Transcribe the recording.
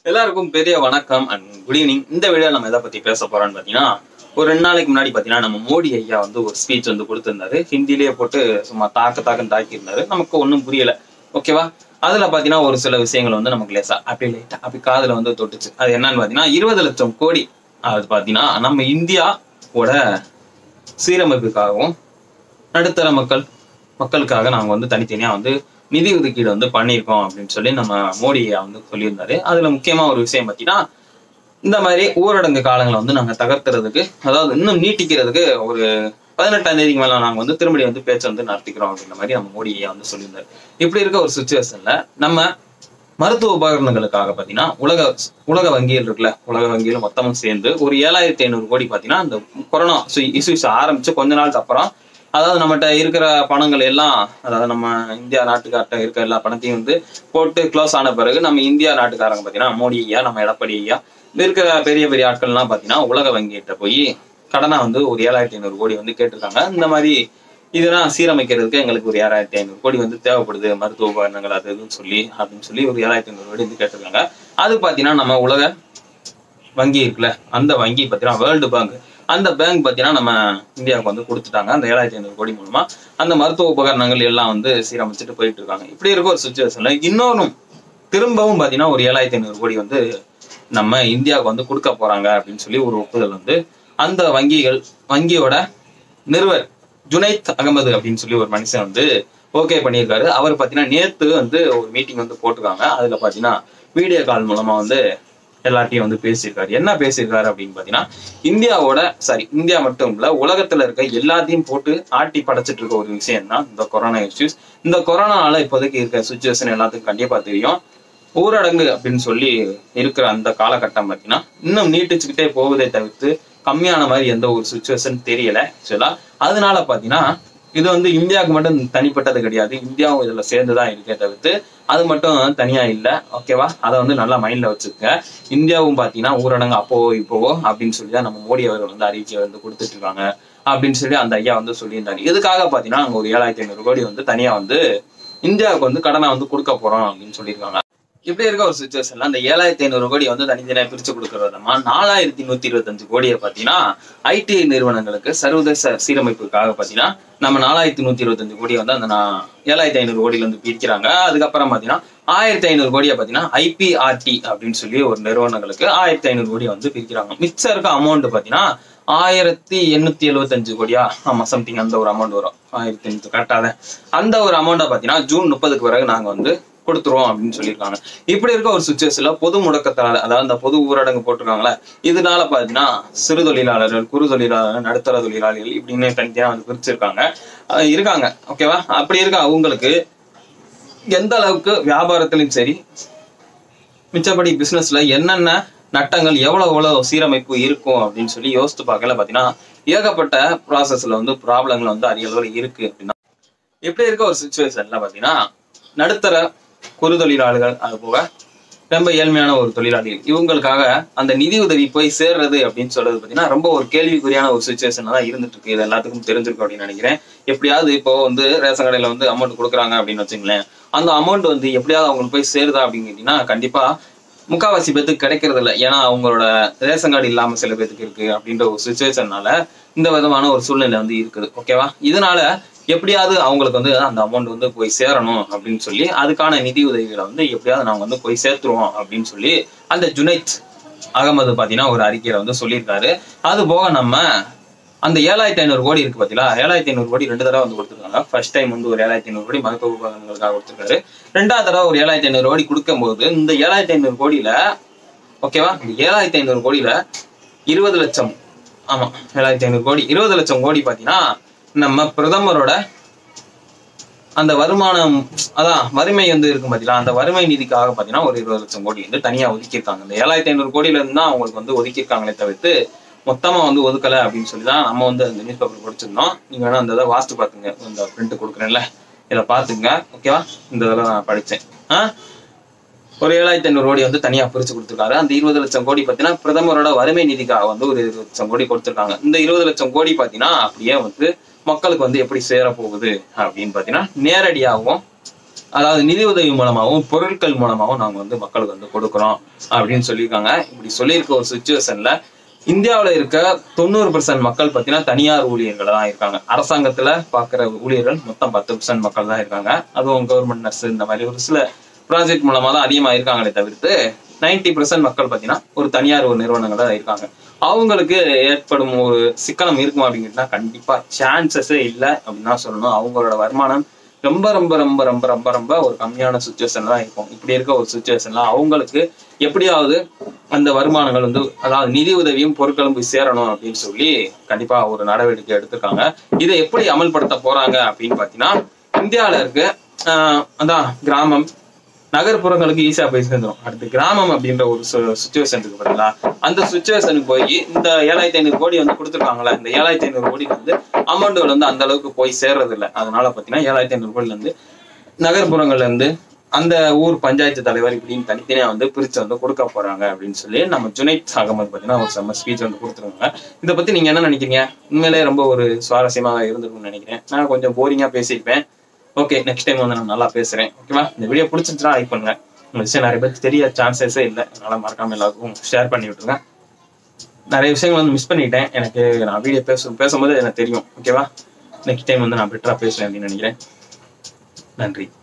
எல்லாருக்கும் பெரிய வணக்கம் அண்ட் குட் ஈவினிங் இந்த வீடியோ நம்ம எதை பத்தி பேச போறோம்னு பாத்தீங்கன்னா ஒரு ரெண்டு நாளைக்கு முன்னாடி பாத்தீங்கன்னா நம்ம மோடி ஐயா வந்து ஒரு ஸ்பீச் வந்து கொடுத்திருந்தாரு ஹிந்திலேயே போட்டு சும்மா தாக்க தாக்கன்னு தாக்கி இருந்தாரு நமக்கு ஒன்றும் புரியல ஓகேவா அதுல பாத்தீங்கன்னா ஒரு சில விஷயங்கள் வந்து நமக்கு லேசா அப்படி லைட்டா அப்படி காதுல வந்து தொட்டுச்சு அது என்னன்னு பாத்தீங்கன்னா இருபது லட்சம் கோடி அது பாத்தீங்கன்னா நம்ம இந்தியாவோட சீரமைப்புக்காகவும் நடுத்தர மக்கள் மக்களுக்காக நாங்க வந்து தனித்தனியா வந்து நிதி ஒதுக்கீடு வந்து பண்ணியிருக்கோம் அப்படின்னு சொல்லி நம்ம மோடி ஐயா வந்து சொல்லியிருந்தாரு அதுல முக்கியமா ஒரு விஷயம் பார்த்தீங்கன்னா இந்த மாதிரி ஊரடங்கு காலங்களை வந்து நாங்க தகர்த்துறதுக்கு அதாவது இன்னும் நீட்டிக்கிறதுக்கு ஒரு பதினெட்டாம் தேதிக்கு மேல நாங்க வந்து திரும்படி வந்து பேச்சு வந்து நடத்திக்கிறோம் அப்படின்ற மாதிரி நம்ம மோடி ஐயா வந்து சொல்லியிருந்தாரு இப்படி இருக்க ஒரு சுச்சுவேஷன்ல நம்ம மருத்துவ உபகரணங்களுக்காக பாத்தீங்கன்னா உலக உலக வங்கியில் இருக்குல்ல உலக வங்கியில் மொத்தமும் சேர்ந்து ஒரு ஏழாயிரத்தி ஐநூறு கோடி பாத்தீங்கன்னா இந்த கொரோனா இஷ்யூஸ் ஆரம்பிச்சு கொஞ்ச நாளுக்கு அப்புறம் அதாவது நம்மகிட்ட இருக்கிற பணங்கள் எல்லாம் அதாவது நம்ம இந்தியா நாட்டுக்கார்ட்ட இருக்க எல்லா பணத்தையும் வந்து போட்டு க்ளோஸ் ஆன பிறகு நம்ம இந்தியா நாட்டுக்காரங்க பாத்தீங்கன்னா மோடி ஐயா நம்ம எடப்பாடி ஐயா இருக்கிற பெரிய பெரிய ஆட்கள்லாம் பாத்தீங்கன்னா உலக வங்கிகிட்ட போய் கடனா வந்து ஒரு ஏழாயிரத்தி ஐநூறு கோடி வந்து கேட்டிருக்காங்க இந்த மாதிரி இதெல்லாம் சீரமைக்கிறதுக்கு எங்களுக்கு ஒரு ஏழாயிரத்தி ஐநூறு கோடி வந்து தேவைப்படுது மருத்துவ உபகரணங்கள் அது இதுன்னு சொல்லி அப்படின்னு சொல்லி ஒரு ஏழாயிரத்தி ஐநூறு கோடி வந்து கேட்டிருக்காங்க அது பாத்தீங்கன்னா நம்ம உலக வங்கி இருக்குல்ல அந்த வங்கி பாத்தீங்கன்னா வேர்ல்டு பேங்க் அந்த பேங்க் பாத்தீங்கன்னா நம்ம இந்தியாவுக்கு வந்து கொடுத்துட்டாங்க அந்த ஏழாயிரத்தி ஐநூறு கோடி மூலமா அந்த மருத்துவ உபகரணங்கள் எல்லாம் வந்து சீரமைச்சிட்டு போயிட்டு இருக்காங்க இப்படி இருக்க ஒரு சுச்சுவேஷன்ல இன்னொரு திரும்பவும் பாத்தீங்கன்னா ஒரு ஏழாயிரத்தி ஐநூறு கோடி வந்து நம்ம இந்தியாவுக்கு வந்து கொடுக்க போறாங்க அப்படின்னு சொல்லி ஒரு ஒப்புதல் வந்து அந்த வங்கிகள் வங்கியோட நிறுவர் ஜுனைத் அகமது அப்படின்னு சொல்லி ஒரு மனுஷன் வந்து ஓகே பண்ணியிருக்காரு அவர் பாத்தீங்கன்னா நேத்து வந்து ஒரு மீட்டிங் வந்து போட்டிருக்காங்க அதுல பாத்தீங்கன்னா வீடியோ கால் மூலமா வந்து எல்லார்ட்டையும் வந்து பேசியிருக்காரு என்ன பேசியிருக்காரு அப்படின்னு பாத்தீங்கன்னா இந்தியாவோட சாரி இந்தியா மட்டும் இல்ல உலகத்துல இருக்க எல்லாத்தையும் போட்டு ஆட்டி படைச்சிட்டு இருக்க ஒரு விஷயம் தான் இந்த கொரோனா இஷ்யூஸ் இந்த கொரோனால இப்போதைக்கு இருக்க சுச்சுவேஷன் எல்லாத்துக்கும் கண்டிப்பா தெரியும் ஊரடங்கு அப்படின்னு சொல்லி இருக்கிற அந்த காலகட்டம் பார்த்தீங்கன்னா இன்னும் நீட்டிச்சுக்கிட்டே போவதை தவிர்த்து கம்மியான மாதிரி எந்த ஒரு சுச்சுவேஷன் தெரியல ஆக்சுவலா அதனால பாத்தீங்கன்னா இது வந்து இந்தியாவுக்கு மட்டும் தனிப்பட்டது கிடையாது இந்தியாவும் இதுல சேர்ந்துதான் இருக்கே தவிர்த்து அது மட்டும் தனியா இல்ல ஓகேவா அதை வந்து நல்லா மைண்ட்ல வச்சுக்க இந்தியாவும் பாத்தீங்கன்னா ஊரடங்கு அப்போவோ இப்போவோ அப்படின்னு சொல்லி தான் நம்ம மோடி அவர்கள் வந்து அறிக்கை வந்து கொடுத்துட்டு இருக்காங்க அப்படின்னு சொல்லி அந்த ஐயா வந்து சொல்லியிருந்தாரு இதுக்காக பாத்தீங்கன்னா அங்க ஒரு ஏழாயிரத்தி ஐநூறு கோடி வந்து தனியா வந்து இந்தியாவுக்கு வந்து கடனை வந்து கொடுக்க போறோம் அப்படின்னு சொல்லியிருக்காங்க இப்படி இருக்க ஒரு சுச்சுவேஷன்ல அந்த ஏழாயிரத்தி ஐநூறு கோடி வந்து தனித்தனியா பிரிச்சு கொடுக்கறது விதமா நாலாயிரத்தி நூத்தி இருபத்தஞ்சு கோடியை பாத்தீங்கன்னா ஐடி நிறுவனங்களுக்கு சர்வதேச சீரமைப்புக்காக பாத்தீங்கன்னா நம்ம நாலாயிரத்தி நூத்தி இருபத்தஞ்சு கோடியை வந்து அந்த நா- ஏழாயிரத்தி ஐநூறு கோடியில வந்து பிரிக்கிறாங்க அதுக்கப்புறம் பாத்தீங்கன்னா ஆயிரத்தி ஐநூறு கோடியை பாத்தீங்கன்னா ஐபிஆர்டி அப்படின்னு சொல்லி ஒரு நிறுவனங்களுக்கு ஆயிரத்தி ஐநூறு கோடியை வந்து பிரிக்கிறாங்க மிச்சம் இருக்க அமௌண்ட் பாத்தீங்கன்னா ஆயிரத்தி எண்ணூத்தி எழுபத்தஞ்சு கோடியா ஆமா சம்திங் அந்த ஒரு அமௌண்ட் வரும் ஆயிரத்தி எண்ணூத்தி கரெக்டாக அந்த ஒரு அமௌண்ட்டை பாத்தீங்கன்னா ஜூன் முப்பதுக்கு பிறகு நாங்க வந்து கொடுத்துருவோம் அப்படின்னு சொல்லியிருக்காங்க இப்படி இருக்க ஒரு சுச்சுவேஷன்ல பொது முடக்கத்தால அதாவது அந்த பொது ஊரடங்கு போட்டிருக்காங்களே இதனால பாத்தீங்கன்னா சிறு தொழிலாளர்கள் குறு தொழிலாளர்கள் நடுத்தர தொழிலாளிகள் இப்படின்னு தனித்தனியா வந்து பிரிச்சிருக்காங்க அஹ் இருக்காங்க ஓகேவா அப்படி இருக்க அவங்களுக்கு எந்த அளவுக்கு வியாபாரத்திலும் சரி மிச்சப்படி பிசினஸ்ல என்னென்ன நட்டங்கள் எவ்வளவு எவ்வளவு சீரமைப்பு இருக்கும் அப்படின்னு சொல்லி யோசித்து பார்க்கல பாத்தீங்கன்னா ஏகப்பட்ட ப்ராசஸ்ல வந்து ப்ராப்ளங்கள் வந்து அதிக அளவில் இருக்கு அப்படின்னா இப்படி இருக்க ஒரு சுச்சுவேஷன்ல பாத்தீங்கன்னா நடுத்தர குறு தொழிலாளர்கள் அது போக ரொம்ப ஏழ்மையான ஒரு தொழிலாளிகள் இவங்களுக்காக அந்த நிதி உதவி போய் சேர்றது அப்படின்னு சொல்றது பாத்தீங்கன்னா ரொம்ப ஒரு கேள்விக்குறியான ஒரு சுச்சுவேஷன் தான் இருந்துட்டு இருக்கு இது எல்லாத்துக்கும் தெரிஞ்சிருக்கும் அப்படின்னு நினைக்கிறேன் எப்படியாவது இப்போ வந்து ரேஷன் கடையில வந்து அமௌண்ட் கொடுக்குறாங்க அப்படின்னு வச்சுங்களேன் அந்த அமௌண்ட் வந்து எப்படியாவது அவங்களுக்கு போய் சேருதா அப்படின்னு கேட்டீங்கன்னா கண்டிப்பா முக்காவாசி பேத்துக்கு கிடைக்கிறது இல்லை ஏன்னா அவங்களோட ரேஷன் கார்டு இல்லாம சில பேத்துக்கு இருக்கு அப்படின்ற ஒரு சுச்சுவேஷன்னால இந்த விதமான ஒரு சூழ்நிலை வந்து இருக்குது ஓகேவா இதனால எப்படியாவது அவங்களுக்கு வந்து அந்த அமௌண்ட் வந்து போய் சேரணும் அப்படின்னு சொல்லி அதுக்கான நிதி உதவிகளை வந்து எப்படியாவது நாங்க வந்து போய் சேர்த்துருவோம் அப்படின்னு சொல்லி அந்த ஜுனைத் அகமது பாத்தீங்கன்னா ஒரு அறிக்கையில வந்து சொல்லியிருக்காரு அது போக நம்ம அந்த ஏழாயிரத்தி ஐநூறு கோடி இருக்கு பாத்தீங்களா ஏழாயிரத்தி ஐநூறு கோடி ரெண்டு தடவை வந்து கொடுத்துருக்காங்க ஃபர்ஸ்ட் டைம் வந்து ஒரு ஏழாயிரத்தி ஐநூறு கோடி மருத்துவ உபகரணங்களுக்காக கொடுத்துருக்காரு ரெண்டாவது தடவை ஒரு ஏழாயிரத்தி ஐநூறு கோடி கொடுக்கும்போது இந்த ஏழாயிரத்தி ஐநூறு கோடியில ஓகேவா இந்த ஏழாயிரத்தி ஐநூறு கோடியில இருபது லட்சம் ஆமா ஏழாயிரத்தி ஐநூறு கோடி இருபது லட்சம் கோடி பாத்தீங்கன்னா நம்ம பிரதமரோட அந்த வருமானம் அதான் வறுமை வந்து இருக்கும் பாத்தீங்களா அந்த வறுமை நிதிக்காக பாத்தீங்கன்னா ஒரு இருபது லட்சம் கோடி வந்து தனியா ஒதுக்கியிருக்காங்க இந்த ஏழாயிரத்தி ஐநூறு கோடியில இருந்து தான் அவங்களுக்கு வந்து ஒதுக்கியிருக்காங்களே தவிர்த்து மொத்தமா வந்து ஒதுக்கல அப்படின்னு சொல்லி தான் நம்ம வந்து அந்த நியூஸ் பேப்பர் படிச்சிருந்தோம் நீங்க வேணா அந்த இதை வாசித்து பாத்துங்க இந்த பிரிண்ட் கொடுக்குறேன்ல இதை பாத்துங்க ஓகேவா இந்த இதில் நான் படிச்சேன் ஆ ஒரு ஏழாயிரத்தி ஐநூறு கோடி வந்து தனியா பிரிச்சு கொடுத்துருக்காரு அந்த இருபது லட்சம் கோடி பாத்தீங்கன்னா பிரதமரோட வறுமை நிதிக்காக வந்து ஒரு இருபது லட்சம் கோடி கொடுத்துருக்காங்க இந்த இருபது லட்சம் கோடி பாத்தீங்கன்னா அப்படியே வந்து மக்களுக்கு வந்து எப்படி சேர போகுது அப்படின்னு பாத்தீங்கன்னா நேரடியாகவும் அதாவது நிதி உதவி மூலமாகவும் பொருட்கள் மூலமாகவும் நாங்க வந்து மக்களுக்கு வந்து கொடுக்குறோம் அப்படின்னு சொல்லியிருக்காங்க இப்படி சொல்லியிருக்க ஒரு சுச்சுவேஷன்ல இந்தியாவுல இருக்க தொண்ணூறு பர்சன்ட் மக்கள் பார்த்தீங்கன்னா தனியார் ஊழியர்கள் தான் இருக்காங்க அரசாங்கத்துல பாக்குற ஊழியர்கள் மொத்தம் பத்து பர்சன்ட் மக்கள் தான் இருக்காங்க அதுவும் கவர்மெண்ட் நர்ஸ் இந்த மாதிரி ஒரு சில ப்ராஜெக்ட் மூலமா தான் அதிகமா இருக்காங்களே தவிர்த்து நைன்டி பர்சன்ட் மக்கள் பார்த்தீங்கன்னா ஒரு தனியார் ஒரு நிறுவனங்கள் தான் இருக்காங்க அவங்களுக்கு ஏற்படும் ஒரு சிக்கனம் இருக்குமா அப்படிங்கிறதுனா கண்டிப்பா சான்சஸே இல்லை அப்படின்னு தான் சொல்லணும் அவங்களோட வருமானம் ரொம்ப ரொம்ப ரொம்ப ரொம்ப ரொம்ப ரொம்ப ஒரு கம்மியான சுச்சுவேஷன் தான் இருக்கும் இப்படி இருக்க ஒரு சுச்சுவேஷன்ல அவங்களுக்கு எப்படியாவது அந்த வருமானங்கள் வந்து அதாவது நிதி உதவியும் பொருட்களும் போய் சேரணும் அப்படின்னு சொல்லி கண்டிப்பா ஒரு நடவடிக்கை எடுத்திருக்காங்க இதை எப்படி அமல்படுத்த போறாங்க அப்படின்னு பாத்தீங்கன்னா இந்தியாவில இருக்க ஆஹ் அதான் கிராமம் நகர்ப்புறங்களுக்கு ஈஸியா போய் சேர்ந்துரும் அடுத்து கிராமம் அப்படின்ற ஒரு சுச்சுவேஷன் இருக்கு பாத்தீங்களா அந்த சுச்சுவேஷனுக்கு போய் இந்த ஏழாயிரத்தி ஐநூறு கோடி வந்து கொடுத்துருக்காங்களா இந்த ஏழாயிரத்தி ஐநூறு கோடி வந்து அமௌண்ட்டுகள் வந்து அந்த அளவுக்கு போய் சேர்றது இல்லை அதனால பாத்தீங்கன்னா ஏழாயிரத்தி ஐநூறு கோடில இருந்து நகர்ப்புறங்கள்ல இருந்து அந்த ஊர் பஞ்சாயத்து தலைவர் இப்படின்னு தனித்தனியா வந்து பிரிச்சு வந்து கொடுக்க போறாங்க அப்படின்னு சொல்லி நம்ம ஜுனைத் அகமது பாத்தீங்கன்னா ஒரு செம்ம ஸ்பீச் வந்து கொடுத்துருக்காங்க இதை பத்தி நீங்க என்ன நினைக்கிறீங்க உண்மையிலே ரொம்ப ஒரு சுவாரஸ்யமாக இருந்திருக்கும்னு நினைக்கிறேன் நான் கொஞ்சம் போரிங்கா பேசியிருப்பேன் ஓகே நெக்ஸ்ட் டைம் வந்து நான் நல்லா பேசுறேன் ஓகேவா இந்த வீடியோ பிடிச்சிருச்சுன்னா லைக் பண்ணுங்க இந்த விஷயம் நிறைய பேருக்கு தெரிய சான்சஸே இல்லை அதனால மறக்காம எல்லாருக்கும் ஷேர் பண்ணி விட்டுருங்க நிறைய விஷயங்கள் வந்து மிஸ் பண்ணிட்டேன் எனக்கு நான் வீடியோ பேச பேசும்போது எனக்கு தெரியும் ஓகேவா நெக்ஸ்ட் டைம் வந்து நான் பெட்டரா பேசுறேன் அப்படின்னு நினைக்கிறேன் நன்றி